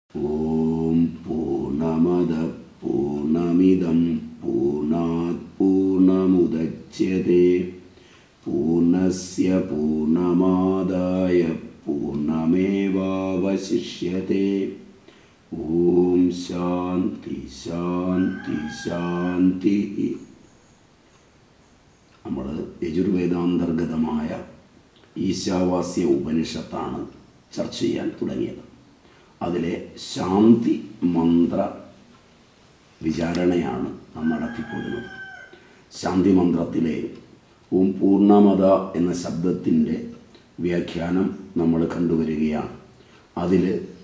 ॐ पूर्णमद पूर्णमिदं पूर्णात् पूर्णमुदच्यते पूर्णस्य पूर्णमादाय पूर्णमेवावशिष्यते ॐ ശാന്തി ശാന്തി ശാന്തി നമ്മൾ യജുർവേദാന്തർഗതമായ ഈശാവാസ്യ ഉപനിഷത്താണ് ചർച്ച ചെയ്യാൻ തുടങ്ങിയത് അതിലെ ശാന്തി മന്ത്ര വിചാരണയാണ് നാം നടത്തിപ്പോരുന്നത് ശാന്തി മന്ത്രത്തിലെ ഓം പൂർണ്ണമത എന്ന ശബ്ദത്തിൻ്റെ വ്യാഖ്യാനം നമ്മൾ കണ്ടുവരികയാണ് അതിൽ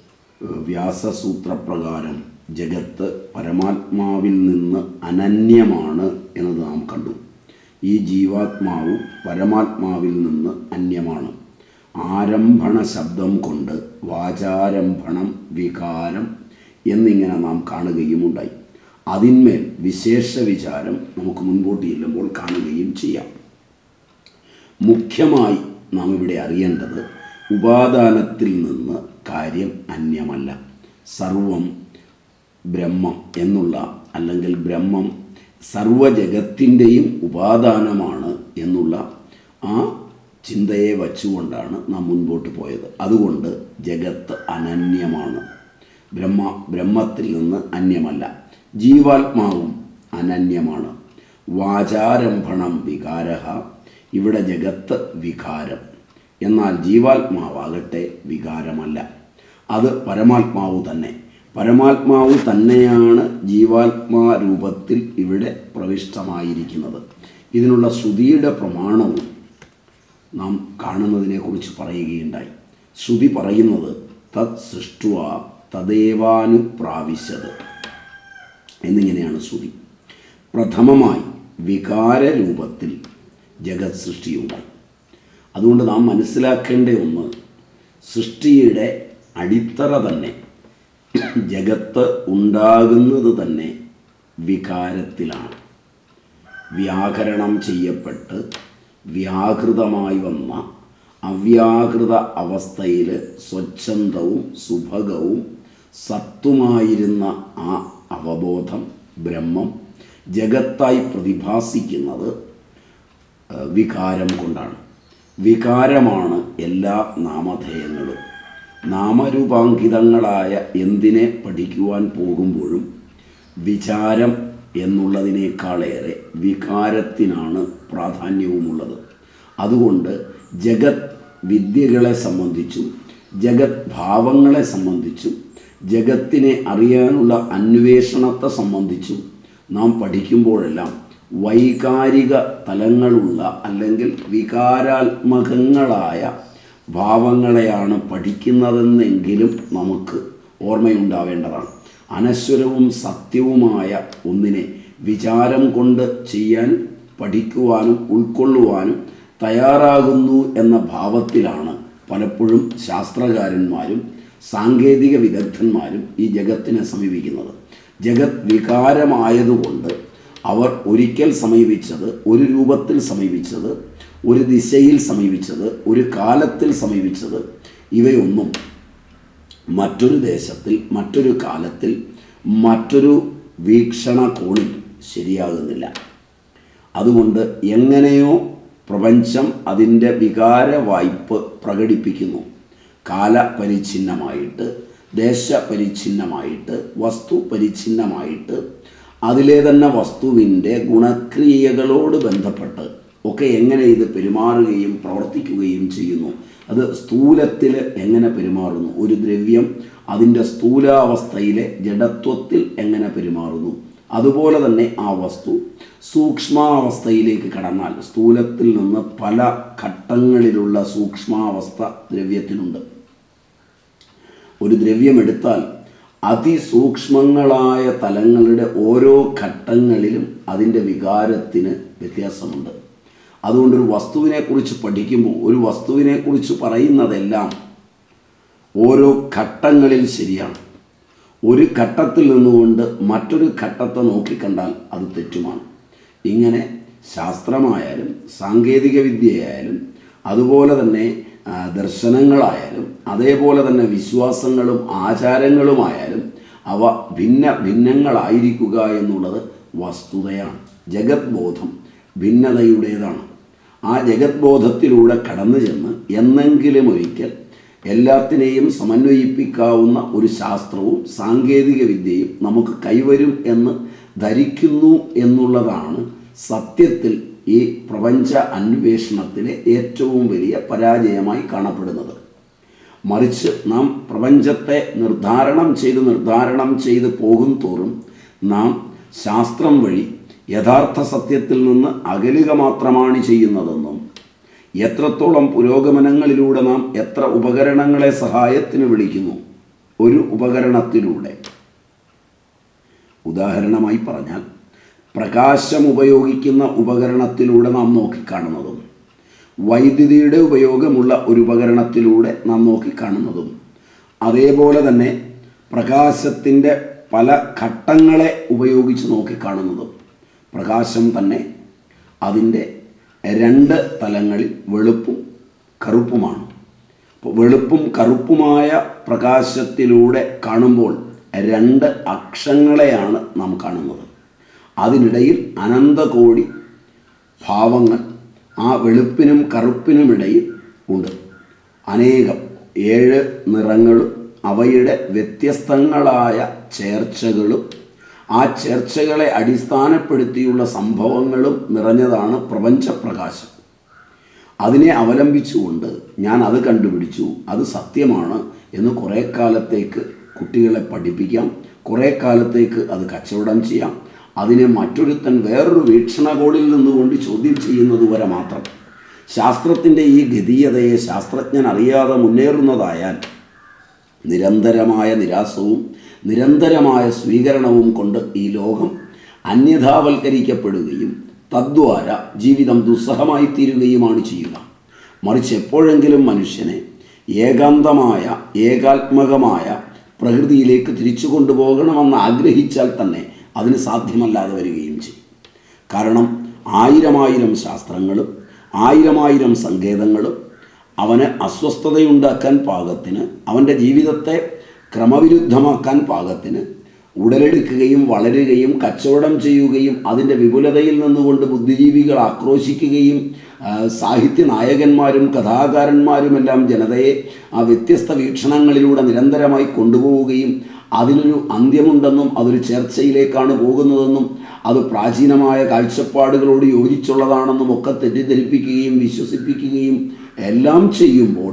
വ്യാസസൂത്രപ്രകാരം ജഗത്ത് പരമാത്മാവിൽ നിന്ന് അനന്യമാണ് എന്നത് നാം കണ്ടു ഈ ജീവാത്മാവ് പരമാത്മാവിൽ നിന്ന് അന്യമാണ് ആരംഭണ ശബ്ദം കൊണ്ട് വാചാരംഭണം വികാരം എന്നിങ്ങനെ നാം കാണുകയുമുണ്ടായി അതിന്മേൽ വിശേഷ വിചാരം നമുക്ക് മുൻപോട്ട് ചെല്ലുമ്പോൾ കാണുകയും ചെയ്യാം മുഖ്യമായി നാം ഇവിടെ അറിയേണ്ടത് ഉപാദാനത്തിൽ നിന്ന് കാര്യം അന്യമല്ല സർവം ബ്രഹ്മം എന്നുള്ള അല്ലെങ്കിൽ ബ്രഹ്മം സർവജഗത്തിൻ്റെയും ഉപാദാനമാണ് എന്നുള്ള ആ ചിന്തയെ വച്ചുകൊണ്ടാണ് നാം മുൻപോട്ട് പോയത് അതുകൊണ്ട് ജഗത്ത് അനന്യമാണ് ബ്രഹ്മ ബ്രഹ്മത്തിൽ നിന്ന് അന്യമല്ല ജീവാത്മാവും അനന്യമാണ് വാചാരംഭണം വികാര ഇവിടെ ജഗത്ത് വികാരം എന്നാൽ ജീവാത്മാവാകട്ടെ വികാരമല്ല അത് പരമാത്മാവ് തന്നെ പരമാത്മാവ് തന്നെയാണ് ജീവാത്മാ രൂപത്തിൽ ഇവിടെ പ്രവിഷ്ടമായിരിക്കുന്നത് ഇതിനുള്ള ശ്രുതിയുടെ പ്രമാണവും നാം കാണുന്നതിനെക്കുറിച്ച് പറയുകയുണ്ടായി ശ്രുതി പറയുന്നത് തത് സൃഷ്ടുവ തദേവാനുപ്രാവശ്യത് എന്നിങ്ങനെയാണ് ശ്രുതി പ്രഥമമായി വികാര രൂപത്തിൽ ജഗത് സൃഷ്ടിയുണ്ടായി അതുകൊണ്ട് നാം മനസ്സിലാക്കേണ്ട ഒന്ന് സൃഷ്ടിയുടെ അടിത്തറ തന്നെ ജഗത്ത് ഉണ്ടാകുന്നത് തന്നെ വികാരത്തിലാണ് വ്യാകരണം ചെയ്യപ്പെട്ട് വ്യാകൃതമായി വന്ന അവ്യാകൃത അവസ്ഥയിൽ സ്വച്ഛന്തവും സുഭകവും സത്വമായിരുന്ന ആ അവബോധം ബ്രഹ്മം ജഗത്തായി പ്രതിഭാസിക്കുന്നത് ഏഹ്, വികാരം കൊണ്ടാണ് വികാരമാണ് എല്ലാ നാമധേയങ്ങളും നാമരൂപാങ്കിതങ്ങളായ എന്തിനെ പഠിക്കുവാൻ പോകുമ്പോഴും വിചാരം എന്നുള്ളതിനേക്കാളേറെ വികാരത്തിനാണ് പ്രാധാന്യവുമുള്ളത് അതുകൊണ്ട് ജഗത് വിദ്യകളെ സംബന്ധിച്ചും ജഗത് ഭാവങ്ങളെ സംബന്ധിച്ചും ജഗത്തിനെ അറിയാനുള്ള അന്വേഷണത്തെ സംബന്ധിച്ചും നാം പഠിക്കുമ്പോഴെല്ലാം വൈകാരിക തലങ്ങളുള്ള അല്ലെങ്കിൽ വികാരാത്മകങ്ങളായ ഭാവങ്ങളെയാണ് പഠിക്കുന്നതെന്നെങ്കിലും നമുക്ക് ഓർമ്മയുണ്ടാവേണ്ടതാണ് അനശ്വരവും സത്യവുമായ ഒന്നിനെ വിചാരം കൊണ്ട് ചെയ്യാൻ പഠിക്കുവാനും ഉൾക്കൊള്ളുവാനും തയ്യാറാകുന്നു എന്ന ഭാവത്തിലാണ് പലപ്പോഴും ശാസ്ത്രകാരന്മാരും സാങ്കേതിക വിദഗ്ധന്മാരും ഈ ജഗത്തിനെ സമീപിക്കുന്നത് ജഗത് വികാരമായതുകൊണ്ട് അവർ ഒരിക്കൽ സമീപിച്ചത് ഒരു രൂപത്തിൽ സമീപിച്ചത് ഒരു ദിശയിൽ സമീപിച്ചത് ഒരു കാലത്തിൽ സമീപിച്ചത് ഇവയൊന്നും മറ്റൊരു ദേശത്തിൽ മറ്റൊരു കാലത്തിൽ മറ്റൊരു വീക്ഷണകോണിൽ ശരിയാകുന്നില്ല അതുകൊണ്ട് എങ്ങനെയോ പ്രപഞ്ചം അതിൻ്റെ വികാര വായ്പ് പ്രകടിപ്പിക്കുന്നു കാലപരിച്ഛിന്നമായിട്ട് ദേശപരിച്ഛിന്നമായിട്ട് വസ്തു പരിച്ഛിന്നമായിട്ട് അതിലെ തന്നെ വസ്തുവിൻ്റെ ഗുണക്രിയകളോട് ബന്ധപ്പെട്ട് ഒക്കെ എങ്ങനെ ഇത് പെരുമാറുകയും പ്രവർത്തിക്കുകയും ചെയ്യുന്നു അത് സ്ഥൂലത്തിൽ എങ്ങനെ പെരുമാറുന്നു ഒരു ദ്രവ്യം അതിൻ്റെ സ്ഥൂലാവസ്ഥയിലെ ജഡത്വത്തിൽ എങ്ങനെ പെരുമാറുന്നു അതുപോലെ തന്നെ ആ വസ്തു സൂക്ഷ്മാവസ്ഥയിലേക്ക് കടന്നാൽ സ്ഥൂലത്തിൽ നിന്ന് പല ഘട്ടങ്ങളിലുള്ള സൂക്ഷ്മാവസ്ഥ ദ്രവ്യത്തിനുണ്ട് ഒരു ദ്രവ്യം എടുത്താൽ അതിസൂക്ഷ്മങ്ങളായ തലങ്ങളുടെ ഓരോ ഘട്ടങ്ങളിലും അതിൻ്റെ വികാരത്തിന് വ്യത്യാസമുണ്ട് അതുകൊണ്ട് ഒരു വസ്തുവിനെക്കുറിച്ച് പഠിക്കുമ്പോൾ ഒരു വസ്തുവിനെക്കുറിച്ച് പറയുന്നതെല്ലാം ഓരോ ഘട്ടങ്ങളിൽ ശരിയാണ് ഒരു ഘട്ടത്തിൽ നിന്നുകൊണ്ട് മറ്റൊരു ഘട്ടത്തെ നോക്കിക്കണ്ടാൽ അത് തെറ്റുമാണ് ഇങ്ങനെ ശാസ്ത്രമായാലും സാങ്കേതിക വിദ്യയായാലും അതുപോലെ തന്നെ ആ, ദർശനങ്ങളായാലും അതേപോലെ തന്നെ വിശ്വാസങ്ങളും ആചാരങ്ങളുമായാലും അവ ഭിന്ന ഭിന്നങ്ങളായിരിക്കുക എന്നുള്ളത് വസ്തുതയാണ് ജഗത് ബോധം ഭിന്നതയുടേതാണ് ആ ജഗത് ബോധത്തിലൂടെ കടന്നു ചെന്ന് എന്നെങ്കിലും ഒരിക്കൽ എല്ലാത്തിനെയും സമന്വയിപ്പിക്കാവുന്ന ഒരു ശാസ്ത്രവും സാങ്കേതിക വിദ്യയും നമുക്ക് കൈവരും എന്ന് ധരിക്കുന്നു എന്നുള്ളതാണ് സത്യത്തിൽ ഈ പ്രപഞ്ച അന്വേഷണത്തിലെ ഏറ്റവും വലിയ പരാജയമായി കാണപ്പെടുന്നത് മറിച്ച് നാം പ്രപഞ്ചത്തെ നിർദ്ധാരണം ചെയ്ത് നിർദ്ധാരണം ചെയ്ത് പോകും തോറും നാം ശാസ്ത്രം വഴി യഥാർത്ഥ സത്യത്തിൽ നിന്ന് അകലുക മാത്രമാണ് ചെയ്യുന്നതെന്നും എത്രത്തോളം പുരോഗമനങ്ങളിലൂടെ നാം എത്ര ഉപകരണങ്ങളെ സഹായത്തിന് വിളിക്കുന്നു ഒരു ഉപകരണത്തിലൂടെ ഉദാഹരണമായി പറഞ്ഞാൽ പ്രകാശം ഉപയോഗിക്കുന്ന ഉപകരണത്തിലൂടെ നാം നോക്കിക്കാണുന്നതും വൈദ്യുതിയുടെ ഉപയോഗമുള്ള ഒരു ഉപകരണത്തിലൂടെ നാം നോക്കിക്കാണുന്നതും അതേപോലെ തന്നെ പ്രകാശത്തിൻ്റെ പല ഘട്ടങ്ങളെ ഉപയോഗിച്ച് നോക്കിക്കാണുന്നതും പ്രകാശം തന്നെ അതിൻ്റെ രണ്ട് തലങ്ങളിൽ വെളുപ്പും കറുപ്പുമാണ് അപ്പോൾ വെളുപ്പും കറുപ്പുമായ പ്രകാശത്തിലൂടെ കാണുമ്പോൾ രണ്ട് അക്ഷങ്ങളെയാണ് നാം കാണുന്നത് അതിനിടയിൽ അനന്തകോടി ഭാവങ്ങൾ ആ വെളുപ്പിനും കറുപ്പിനുമിടയിൽ ഉണ്ട് അനേകം ഏഴ് നിറങ്ങളും അവയുടെ വ്യത്യസ്തങ്ങളായ ചേർച്ചകളും ആ ചേർച്ചകളെ അടിസ്ഥാനപ്പെടുത്തിയുള്ള സംഭവങ്ങളും നിറഞ്ഞതാണ് പ്രപഞ്ചപ്രകാശം അതിനെ അവലംബിച്ചുകൊണ്ട് ഞാൻ അത് കണ്ടുപിടിച്ചു അത് സത്യമാണ് എന്ന് കുറേ കാലത്തേക്ക് കുട്ടികളെ പഠിപ്പിക്കാം കുറേ കാലത്തേക്ക് അത് കച്ചവടം ചെയ്യാം അതിനെ മറ്റൊരുത്തൻ വേറൊരു വീക്ഷണകോണിൽ നിന്നുകൊണ്ട് ചോദ്യം ചെയ്യുന്നത് വരെ മാത്രം ശാസ്ത്രത്തിൻ്റെ ഈ ഗതീയതയെ ശാസ്ത്രജ്ഞൻ അറിയാതെ മുന്നേറുന്നതായാൽ നിരന്തരമായ നിരാസവും നിരന്തരമായ സ്വീകരണവും കൊണ്ട് ഈ ലോകം അന്യഥാവൽക്കരിക്കപ്പെടുകയും തദ്വാര ജീവിതം ദുസ്സഹമായി തീരുകയുമാണ് ചെയ്യുക മറിച്ച് എപ്പോഴെങ്കിലും മനുഷ്യനെ ഏകാന്തമായ ഏകാത്മകമായ പ്രകൃതിയിലേക്ക് തിരിച്ചു കൊണ്ടുപോകണമെന്ന് ആഗ്രഹിച്ചാൽ തന്നെ അതിന് സാധ്യമല്ലാതെ വരികയും ചെയ്യും കാരണം ആയിരമായിരം ശാസ്ത്രങ്ങളും ആയിരമായിരം സങ്കേതങ്ങളും അവന് അസ്വസ്ഥതയുണ്ടാക്കാൻ പാകത്തിന് അവൻ്റെ ജീവിതത്തെ ക്രമവിരുദ്ധമാക്കാൻ പാകത്തിന് ഉടലെടുക്കുകയും വളരുകയും കച്ചവടം ചെയ്യുകയും അതിൻ്റെ വിപുലതയിൽ നിന്നുകൊണ്ട് ബുദ്ധിജീവികൾ ആക്രോശിക്കുകയും ആ, സാഹിത്യ നായകന്മാരും കഥാകാരന്മാരുമെല്ലാം ജനതയെ ആ വ്യത്യസ്ത വീക്ഷണങ്ങളിലൂടെ നിരന്തരമായി കൊണ്ടുപോവുകയും അതിനൊരു അന്ത്യമുണ്ടെന്നും അതൊരു ചർച്ചയിലേക്കാണ് പോകുന്നതെന്നും അത് പ്രാചീനമായ കാഴ്ചപ്പാടുകളോട് യോജിച്ചുള്ളതാണെന്നും ഒക്കെ തെറ്റിദ്ധരിപ്പിക്കുകയും വിശ്വസിപ്പിക്കുകയും എല്ലാം ചെയ്യുമ്പോൾ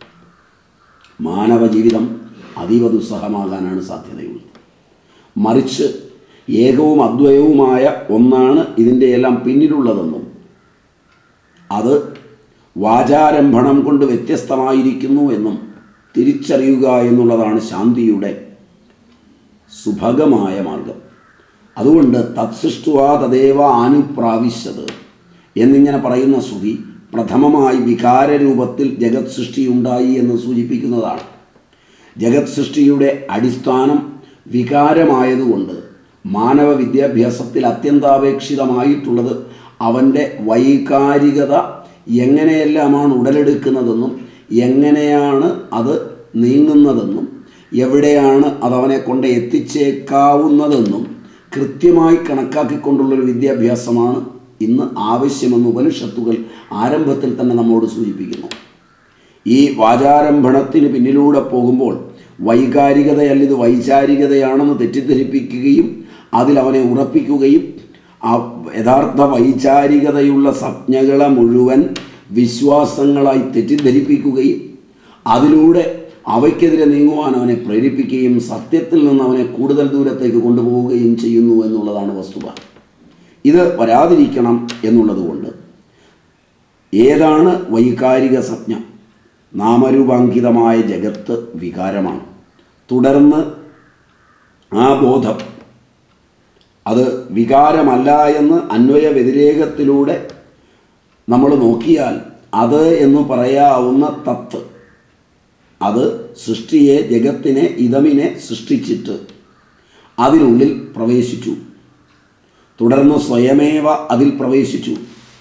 മാനവ ജീവിതം അതീവ ദുസ്സഹമാകാനാണ് സാധ്യതയുള്ളത് മറിച്ച് ഏകവും അദ്വയവുമായ ഒന്നാണ് ഇതിൻ്റെ എല്ലാം പിന്നിലുള്ളതെന്നും അത് വാചാരംഭണം കൊണ്ട് വ്യത്യസ്തമായിരിക്കുന്നു എന്നും തിരിച്ചറിയുക എന്നുള്ളതാണ് ശാന്തിയുടെ സുഭഗമായ മാർഗം അതുകൊണ്ട് തത്സൃഷ്ടുവാ തദേവ ആനുപ്രാവശ്യത് എന്നിങ്ങനെ പറയുന്ന ശ്രുതി പ്രഥമമായി വികാരരൂപത്തിൽ ജഗത് സൃഷ്ടിയുണ്ടായി എന്ന് സൂചിപ്പിക്കുന്നതാണ് ജഗത് സൃഷ്ടിയുടെ അടിസ്ഥാനം വികാരമായതുകൊണ്ട് മാനവ വിദ്യാഭ്യാസത്തിൽ അത്യന്താപേക്ഷിതമായിട്ടുള്ളത് അവൻ്റെ വൈകാരികത എങ്ങനെയെല്ലാമാണ് ഉടലെടുക്കുന്നതെന്നും എങ്ങനെയാണ് അത് നീങ്ങുന്നതെന്നും എവിടെയാണ് അതവനെ കൊണ്ട് എത്തിച്ചേക്കാവുന്നതെന്നും കൃത്യമായി കണക്കാക്കിക്കൊണ്ടുള്ളൊരു വിദ്യാഭ്യാസമാണ് ഇന്ന് ആവശ്യമെന്ന് ഉപനിഷത്തുകൾ ആരംഭത്തിൽ തന്നെ നമ്മോട് സൂചിപ്പിക്കുന്നു ഈ വാചാരംഭണത്തിന് പിന്നിലൂടെ പോകുമ്പോൾ വൈകാരികതയല്ല ഇത് വൈചാരികതയാണെന്ന് തെറ്റിദ്ധരിപ്പിക്കുകയും അതിൽ അവനെ ഉറപ്പിക്കുകയും ആ യഥാർത്ഥ വൈചാരികതയുള്ള സംജ്ഞകളെ മുഴുവൻ വിശ്വാസങ്ങളായി തെറ്റിദ്ധരിപ്പിക്കുകയും അതിലൂടെ അവയ്ക്കെതിരെ നീങ്ങുവാൻ അവനെ പ്രേരിപ്പിക്കുകയും സത്യത്തിൽ നിന്ന് അവനെ കൂടുതൽ ദൂരത്തേക്ക് കൊണ്ടുപോവുകയും ചെയ്യുന്നു എന്നുള്ളതാണ് വസ്തുത ഇത് വരാതിരിക്കണം എന്നുള്ളതുകൊണ്ട് ഏതാണ് വൈകാരിക സംജ്ഞ നാമരൂപാങ്കിതമായ ജഗത്ത് വികാരമാണ് തുടർന്ന് ആ ബോധം അത് വികാരമല്ല എന്ന് അന്വയ വ്യതിരേകത്തിലൂടെ നമ്മൾ നോക്കിയാൽ അത് എന്ന് പറയാവുന്ന തത്ത് അത് സൃഷ്ടിയെ ജഗത്തിനെ ഇതമിനെ സൃഷ്ടിച്ചിട്ട് അതിനുള്ളിൽ പ്രവേശിച്ചു തുടർന്ന് സ്വയമേവ അതിൽ പ്രവേശിച്ചു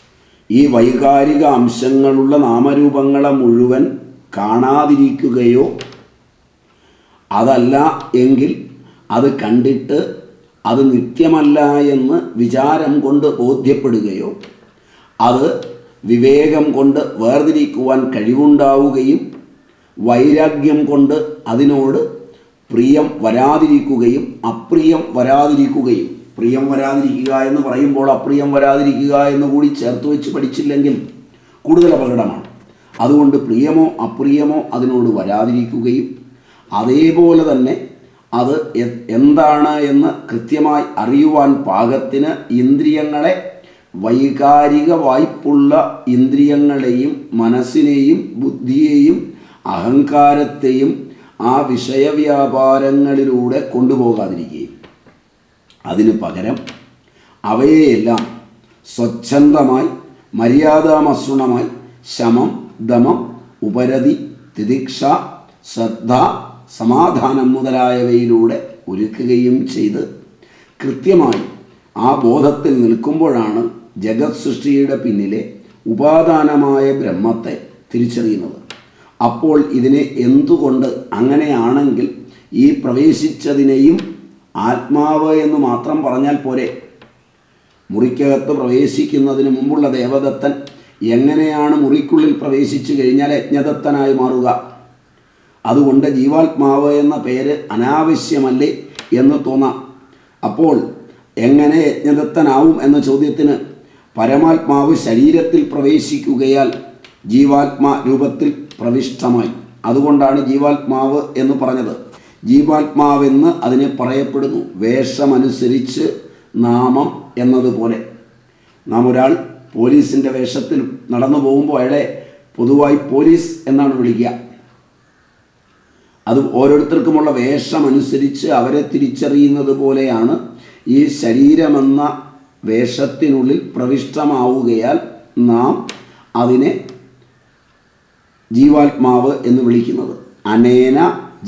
ഈ വൈകാരിക അംശങ്ങളുള്ള നാമരൂപങ്ങളെ മുഴുവൻ കാണാതിരിക്കുകയോ അതല്ല എങ്കിൽ അത് കണ്ടിട്ട് അത് നിത്യമല്ല എന്ന് വിചാരം കൊണ്ട് ബോധ്യപ്പെടുകയോ അത് വിവേകം കൊണ്ട് വേർതിരിക്കുവാൻ കഴിവുണ്ടാവുകയും വൈരാഗ്യം കൊണ്ട് അതിനോട് പ്രിയം വരാതിരിക്കുകയും അപ്രിയം വരാതിരിക്കുകയും പ്രിയം വരാതിരിക്കുക എന്ന് പറയുമ്പോൾ അപ്രിയം വരാതിരിക്കുക എന്ന് കൂടി ചേർത്ത് വെച്ച് പഠിച്ചില്ലെങ്കിൽ കൂടുതൽ അപകടമാണ് അതുകൊണ്ട് പ്രിയമോ അപ്രിയമോ അതിനോട് വരാതിരിക്കുകയും അതേപോലെ തന്നെ അത് എ- എന്താണ് എന്ന് കൃത്യമായി അറിയുവാൻ പാകത്തിന് ഇന്ദ്രിയങ്ങളെ വൈകാരിക വായ്പുള്ള ഇന്ദ്രിയങ്ങളെയും മനസ്സിനെയും ബുദ്ധിയെയും അഹങ്കാരത്തെയും ആ വിഷയവ്യാപാരങ്ങളിലൂടെ കൊണ്ടുപോകാതിരിക്കുകയും അതിനു പകരം അവയെയെല്ലാം സ്വച്ഛന്തമായി മര്യാദാമസൃണമായി ശമം ദമം ഉപരതി തിദിക്ഷ ശ്രദ്ധ സമാധാനം മുതലായവയിലൂടെ ഒരുക്കുകയും ചെയ്ത് കൃത്യമായി ആ ബോധത്തിൽ നിൽക്കുമ്പോഴാണ് ജഗത് സൃഷ്ടിയുടെ പിന്നിലെ ഉപാദാനമായ ബ്രഹ്മത്തെ തിരിച്ചറിയുന്നത് അപ്പോൾ ഇതിനെ എന്തുകൊണ്ട് അങ്ങനെയാണെങ്കിൽ ഈ പ്രവേശിച്ചതിനെയും ആത്മാവ് എന്ന് മാത്രം പറഞ്ഞാൽ പോരെ മുറിക്കകത്ത് പ്രവേശിക്കുന്നതിന് മുമ്പുള്ള ദേവദത്തൻ എങ്ങനെയാണ് മുറിക്കുള്ളിൽ പ്രവേശിച്ചു കഴിഞ്ഞാൽ യജ്ഞദത്തനായി മാറുക അതുകൊണ്ട് ജീവാത്മാവ് എന്ന പേര് അനാവശ്യമല്ലേ എന്ന് തോന്നാം അപ്പോൾ എങ്ങനെ യജ്ഞദത്തനാവും എന്ന ചോദ്യത്തിന് പരമാത്മാവ് ശരീരത്തിൽ പ്രവേശിക്കുകയാൽ ജീവാത്മാ രൂപത്തിൽ പ്രവിഷ്ടമായി അതുകൊണ്ടാണ് ജീവാത്മാവ് എന്ന് പറഞ്ഞത് ജീവാത്മാവെന്ന് അതിനെ പറയപ്പെടുന്നു വേഷമനുസരിച്ച് നാമം എന്നതുപോലെ നാം ഒരാൾ പോലീസിൻ്റെ വേഷത്തിൽ നടന്നു പോകുമ്പോൾ അയാളെ പൊതുവായി പോലീസ് എന്നാണ് വിളിക്കുക അത് ഓരോരുത്തർക്കുമുള്ള വേഷമനുസരിച്ച് അവരെ തിരിച്ചറിയുന്നത് പോലെയാണ് ഈ ശരീരമെന്ന വേഷത്തിനുള്ളിൽ പ്രവിഷ്ടമാവുകയാൽ നാം അതിനെ ജീവാത്മാവ് എന്ന് വിളിക്കുന്നത് അനേന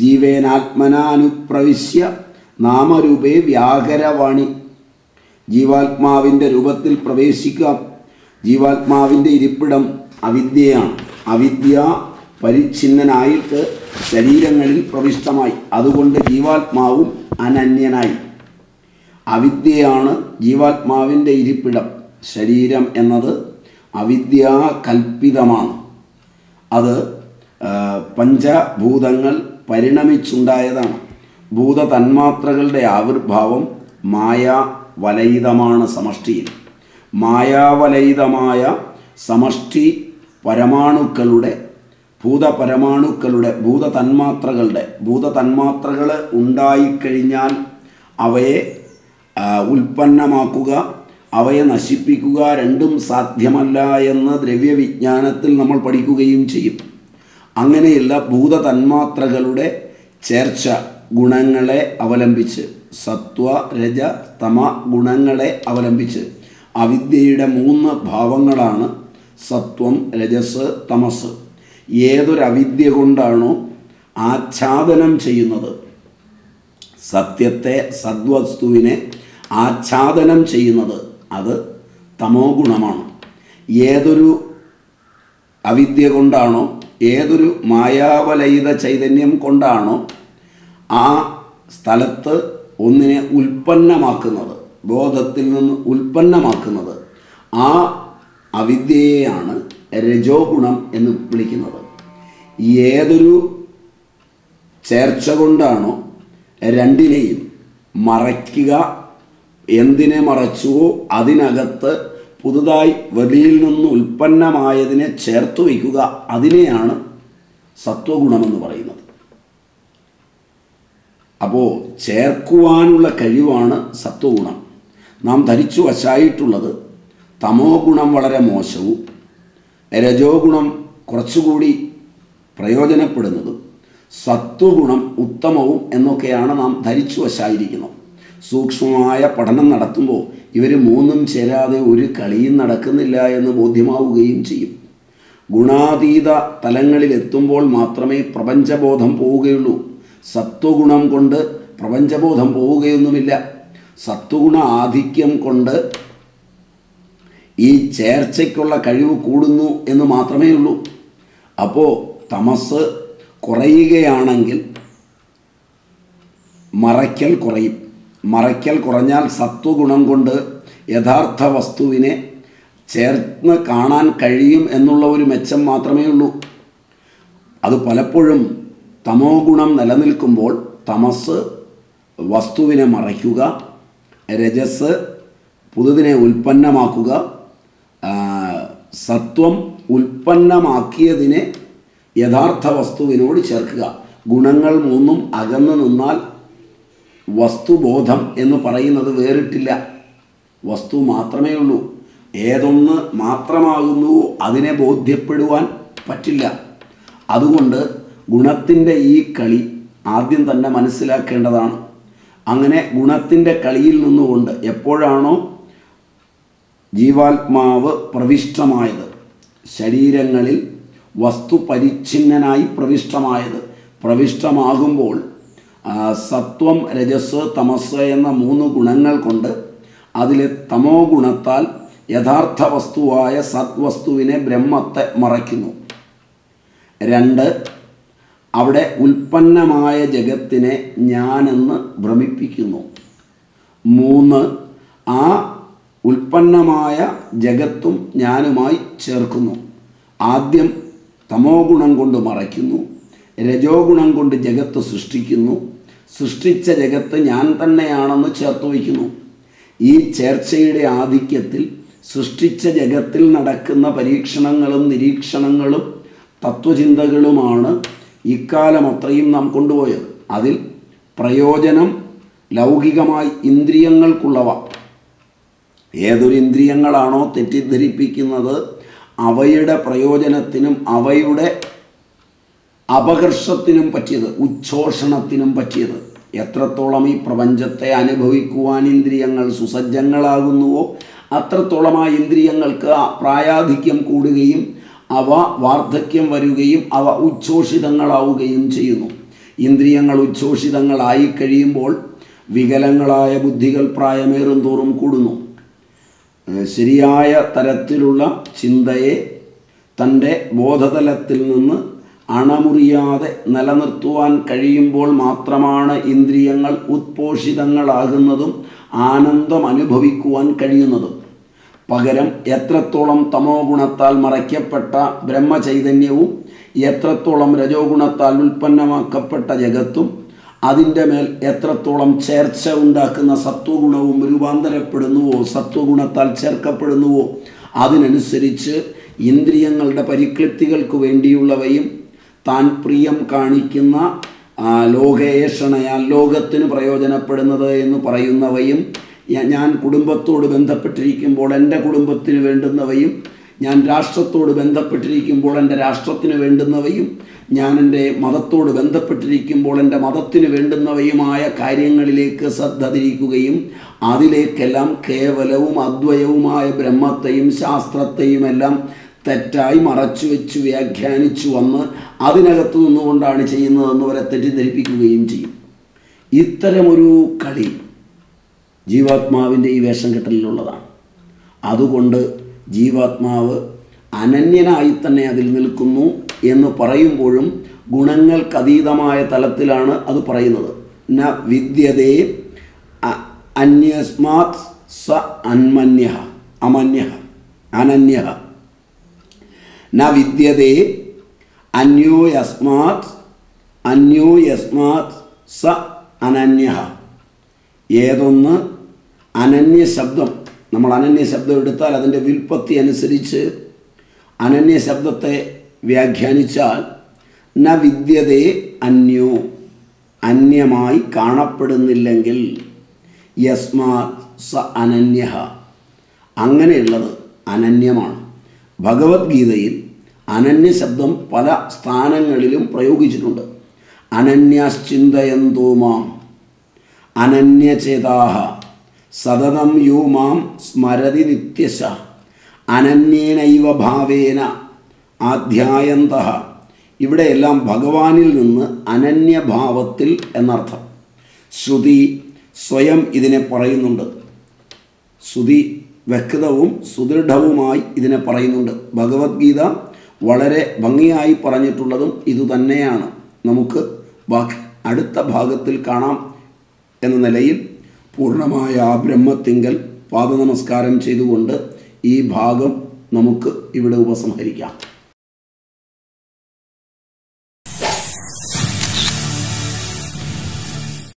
ജീവേനാത്മനാനുപ്രവിശ്യ നാമരൂപേ വ്യാകരവാണി ജീവാത്മാവിൻ്റെ രൂപത്തിൽ പ്രവേശിക്കാം ജീവാത്മാവിൻ്റെ ഇരിപ്പിടം അവിദ്യയാണ് അവിദ്യ പരിച്ഛിന്നനായിട്ട് ശരീരങ്ങളിൽ പ്രവിഷ്ടമായി അതുകൊണ്ട് ജീവാത്മാവും അനന്യനായി അവിദ്യയാണ് ജീവാത്മാവിൻ്റെ ഇരിപ്പിടം ശരീരം എന്നത് അവിദ്യാകൽപ്പിതമാണ് അത് ആ, പഞ്ചഭൂതങ്ങൾ പരിണമിച്ചുണ്ടായതാണ് ഭൂതതന്മാത്രകളുടെ ആവിർഭാവം മായാവലയിതമാണ് സമഷ്ടിയിൽ മായാവലയിതമായ സമഷ്ടി പരമാണുക്കളുടെ ഭൂതപരമാണുക്കളുടെ ഭൂതതന്മാത്രകളുടെ ഭൂതതന്മാത്രകൾ ഉണ്ടായിക്കഴിഞ്ഞാൽ അവയെ ആ, ഉൽപ്പന്നമാക്കുക അവയെ നശിപ്പിക്കുക രണ്ടും സാധ്യമല്ല എന്ന് ദ്രവ്യവിജ്ഞാനത്തിൽ നമ്മൾ പഠിക്കുകയും ചെയ്യും അങ്ങനെയുള്ള ഭൂതതന്മാത്രകളുടെ ചേർച്ച ഗുണങ്ങളെ അവലംബിച്ച് സത്വ രജ തമ ഗുണങ്ങളെ അവലംബിച്ച് അവിദ്യയുടെ മൂന്ന് ഭാവങ്ങളാണ് സത്വം രജസ് തമസ് ഏതൊരവിദ്യ കൊണ്ടാണോ ആച്ഛാദനം ചെയ്യുന്നത് സത്യത്തെ സദ്വസ്തുവിനെ ആച്ഛാദനം ചെയ്യുന്നത് അത് തമോ ഗുണമാണ് ഏതൊരു അവിദ്യ കൊണ്ടാണോ ഏതൊരു മായാവലയിത ചൈതന്യം കൊണ്ടാണോ ആ സ്ഥലത്ത് ഒന്നിനെ ഉൽപ്പന്നമാക്കുന്നത് ബോധത്തിൽ നിന്ന് ഉൽപ്പന്നമാക്കുന്നത് ആ അവിദ്യയെയാണ് രജോ ഗുണം എന്ന് വിളിക്കുന്നത് ഏതൊരു ചേർച്ച കൊണ്ടാണോ രണ്ടിനെയും മറയ്ക്കുക എന്തിനെ മറച്ചുവോ അതിനകത്ത് പുതുതായി വെളിയിൽ നിന്ന് ഉൽപ്പന്നമായതിനെ ചേർത്ത് വയ്ക്കുക അതിനെയാണ് സത്വഗുണമെന്ന് പറയുന്നത് അപ്പോൾ ചേർക്കുവാനുള്ള കഴിവാണ് സത്വഗുണം നാം ധരിച്ചു വശായിട്ടുള്ളത് തമോ ഗുണം വളരെ മോശവും രജോ ഗുണം കുറച്ചുകൂടി പ്രയോജനപ്പെടുന്നതും സത്വഗുണം ഉത്തമവും എന്നൊക്കെയാണ് നാം ധരിച്ചു വശായിരിക്കുന്നത് സൂക്ഷ്മമായ പഠനം നടത്തുമ്പോൾ ഇവർ മൂന്നും ചേരാതെ ഒരു കളിയും നടക്കുന്നില്ല എന്ന് ബോധ്യമാവുകയും ചെയ്യും ഗുണാതീത തലങ്ങളിലെത്തുമ്പോൾ മാത്രമേ പ്രപഞ്ചബോധം പോവുകയുള്ളൂ സത്വഗുണം കൊണ്ട് പ്രപഞ്ചബോധം പോവുകയൊന്നുമില്ല സത്വഗുണ ആധിക്യം കൊണ്ട് ഈ ചേർച്ചയ്ക്കുള്ള കഴിവ് കൂടുന്നു എന്ന് മാത്രമേ ഉള്ളൂ അപ്പോൾ തമസ് കുറയുകയാണെങ്കിൽ മറയ്ക്കൽ കുറയും മറയ്ക്കൽ കുറഞ്ഞാൽ സത്വഗുണം കൊണ്ട് യഥാർത്ഥ വസ്തുവിനെ ചേർന്ന് കാണാൻ കഴിയും എന്നുള്ള ഒരു മെച്ചം മാത്രമേ ഉള്ളൂ അത് പലപ്പോഴും തമോ ഗുണം നിലനിൽക്കുമ്പോൾ തമസ് വസ്തുവിനെ മറയ്ക്കുക രജസ് പുതുതിനെ ഉൽപ്പന്നമാക്കുക ആ, സത്വം ഉൽപ്പന്നമാക്കിയതിനെ യഥാർത്ഥ വസ്തുവിനോട് ചേർക്കുക ഗുണങ്ങൾ മൂന്നും അകന്നു നിന്നാൽ വസ്തുബോധം എന്ന് പറയുന്നത് വേറിട്ടില്ല വസ്തു മാത്രമേ ഉള്ളൂ ഏതൊന്ന് മാത്രമാകുന്നുവോ അതിനെ ബോധ്യപ്പെടുവാൻ പറ്റില്ല അതുകൊണ്ട് ഗുണത്തിൻ്റെ ഈ കളി ആദ്യം തന്നെ മനസ്സിലാക്കേണ്ടതാണ് അങ്ങനെ ഗുണത്തിൻ്റെ കളിയിൽ നിന്നുകൊണ്ട് എപ്പോഴാണോ ജീവാത്മാവ് പ്രവിഷ്ടമായത് ശരീരങ്ങളിൽ വസ്തു പരിച്ഛിന്നനായി പ്രവിഷ്ടമായത് പ്രവിഷ്ടമാകുമ്പോൾ ആ, സത്വം രജസ് തമസ് എന്ന മൂന്ന് ഗുണങ്ങൾ കൊണ്ട് അതിലെ തമോ ഗുണത്താൽ യഥാർത്ഥ വസ്തുവായ സത്വസ്തുവിനെ ബ്രഹ്മത്തെ മറയ്ക്കുന്നു രണ്ട് അവിടെ ഉൽപ്പന്നമായ ജഗത്തിനെ ഞാനെന്ന് ഭ്രമിപ്പിക്കുന്നു മൂന്ന് ആ ഉൽപ്പന്നമായ ജഗത്തും ഞാനുമായി ചേർക്കുന്നു ആദ്യം തമോ ഗുണം കൊണ്ട് മറയ്ക്കുന്നു രജോ ഗുണം കൊണ്ട് ജഗത്ത് സൃഷ്ടിക്കുന്നു സൃഷ്ടിച്ച ജഗത്ത് ഞാൻ തന്നെയാണെന്ന് ചേർത്ത് വയ്ക്കുന്നു ഈ ചേർച്ചയുടെ ആധിക്യത്തിൽ സൃഷ്ടിച്ച ജഗത്തിൽ നടക്കുന്ന പരീക്ഷണങ്ങളും നിരീക്ഷണങ്ങളും തത്വചിന്തകളുമാണ് ഇക്കാലം അത്രയും നാം കൊണ്ടുപോയത് അതിൽ പ്രയോജനം ലൗകികമായി ഇന്ദ്രിയങ്ങൾക്കുള്ളവ ഏതൊരു ഇന്ദ്രിയങ്ങളാണോ തെറ്റിദ്ധരിപ്പിക്കുന്നത് അവയുടെ പ്രയോജനത്തിനും അവയുടെ അപകർഷത്തിനും പറ്റിയത് ഉച്ഛോഷണത്തിനും പറ്റിയത് എത്രത്തോളം ഈ പ്രപഞ്ചത്തെ അനുഭവിക്കുവാൻ ഇന്ദ്രിയങ്ങൾ സുസജ്ജങ്ങളാകുന്നുവോ അത്രത്തോളം ആ ഇന്ദ്രിയങ്ങൾക്ക് ആ പ്രായാധിക്യം കൂടുകയും അവ വാർദ്ധക്യം വരികയും അവ ഉച്ഛോഷിതങ്ങളാവുകയും ചെയ്യുന്നു ഇന്ദ്രിയങ്ങൾ ഉച്ഛോഷിതങ്ങളായി കഴിയുമ്പോൾ വികലങ്ങളായ ബുദ്ധികൾ പ്രായമേറും തോറും കൂടുന്നു ഏഹ് ശരിയായ തരത്തിലുള്ള ചിന്തയെ തൻ്റെ ബോധതലത്തിൽ നിന്ന് അണമുറിയാതെ നിലനിർത്തുവാൻ കഴിയുമ്പോൾ മാത്രമാണ് ഇന്ദ്രിയങ്ങൾ ഉത്പോഷിതങ്ങളാകുന്നതും ആനന്ദം അനുഭവിക്കുവാൻ കഴിയുന്നതും പകരം എത്രത്തോളം തമോ ഗുണത്താൽ മറയ്ക്കപ്പെട്ട ബ്രഹ്മചൈതന്യവും എത്രത്തോളം രജോ ഗുണത്താൽ ഉൽപ്പന്നമാക്കപ്പെട്ട ജഗത്തും അതിൻ്റെ മേൽ എത്രത്തോളം ചേർച്ച ഉണ്ടാക്കുന്ന സത്വഗുണവും രൂപാന്തരപ്പെടുന്നുവോ സത്വഗുണത്താൽ ചേർക്കപ്പെടുന്നുവോ അതിനനുസരിച്ച് ഇന്ദ്രിയങ്ങളുടെ പരിക്ലിപ്തികൾക്ക് വേണ്ടിയുള്ളവയും താൻ പ്രിയം കാണിക്കുന്ന ആ, ലോകേഷണയാൽ ലോകത്തിന് പ്രയോജനപ്പെടുന്നത് എന്ന് പറയുന്നവയും ഞാ- ഞാൻ കുടുംബത്തോട് ബന്ധപ്പെട്ടിരിക്കുമ്പോൾ എൻ്റെ കുടുംബത്തിന് വേണ്ടുന്നവയും ഞാൻ രാഷ്ട്രത്തോട് ബന്ധപ്പെട്ടിരിക്കുമ്പോൾ എൻ്റെ രാഷ്ട്രത്തിന് വേണ്ടുന്നവയും ഞാൻ എൻ്റെ മതത്തോട് ബന്ധപ്പെട്ടിരിക്കുമ്പോൾ എൻ്റെ മതത്തിന് വേണ്ടുന്നവയുമായ കാര്യങ്ങളിലേക്ക് ശ്രദ്ധ തിരിക്കുകയും അതിലേക്കെല്ലാം കേവലവും അദ്വയവുമായ ബ്രഹ്മത്തെയും ശാസ്ത്രത്തെയും എല്ലാം തെറ്റായി മറച്ചു വെച്ച് വ്യാഖ്യാനിച്ചു വന്ന് അതിനകത്ത് നിന്നുകൊണ്ടാണ് ചെയ്യുന്നതെന്ന് വരെ തെറ്റിദ്ധരിപ്പിക്കുകയും ചെയ്യും ഇത്തരമൊരു കളി ജീവാത്മാവിൻ്റെ ഈ വേഷം കെട്ടലിലുള്ളതാണ് അതുകൊണ്ട് ജീവാത്മാവ് അനന്യനായി തന്നെ അതിൽ നിൽക്കുന്നു എന്ന് പറയുമ്പോഴും ഗുണങ്ങൾക്കതീതമായ തലത്തിലാണ് അത് പറയുന്നത് ന വിദ്യതേ അ- അന്യസ്മാത് സ അന്മന്യ അമന്യ അനന്യ ന വിദ്യതേ അന്യോ യസ്മാത് അന്യോ യസ്മാത് സ അനന്യ ഏതൊന്ന് അനന്യ ശബ്ദം നമ്മൾ അനന്യ ശബ്ദം എടുത്താൽ അതിൻ്റെ വിൽപ്പത്തി അനുസരിച്ച് അനന്യ ശബ്ദത്തെ വ്യാഖ്യാനിച്ചാൽ ന വിദ്യതേ അന്യോ അന്യമായി കാണപ്പെടുന്നില്ലെങ്കിൽ യസ്മാത് സ അനന്യ അങ്ങനെയുള്ളത് അനന്യമാണ് ഭഗവത്ഗീതയിൽ അനന്യ ശബ്ദം പല സ്ഥാനങ്ങളിലും പ്രയോഗിച്ചിട്ടുണ്ട് അനന്യാശ്ചിന്തയന്തോ മാം അനന്യചേതാഹ സതതം യോ മാം സ്മരതി നിത്യശ അനന്യേനൈവ ഭാവേന ആധ്യായന്ത ഇവിടെയെല്ലാം ഭഗവാനിൽ നിന്ന് അനന്യഭാവത്തിൽ എന്നർത്ഥം ശ്രുതി സ്വയം ഇതിനെ പറയുന്നുണ്ട് ശ്രുതി വ്യക്തവും സുദൃഢവുമായി ഇതിനെ പറയുന്നുണ്ട് ഭഗവത്ഗീത വളരെ ഭംഗിയായി പറഞ്ഞിട്ടുള്ളതും ഇതുതന്നെയാണ് നമുക്ക് ബാക്കി അടുത്ത ഭാഗത്തിൽ കാണാം എന്ന നിലയിൽ പൂർണ്ണമായ ആ ബ്രഹ്മത്തിങ്കൽ പാദനമസ്കാരം ചെയ്തുകൊണ്ട് ഈ ഭാഗം നമുക്ക് ഇവിടെ ഉപസംഹരിക്കാം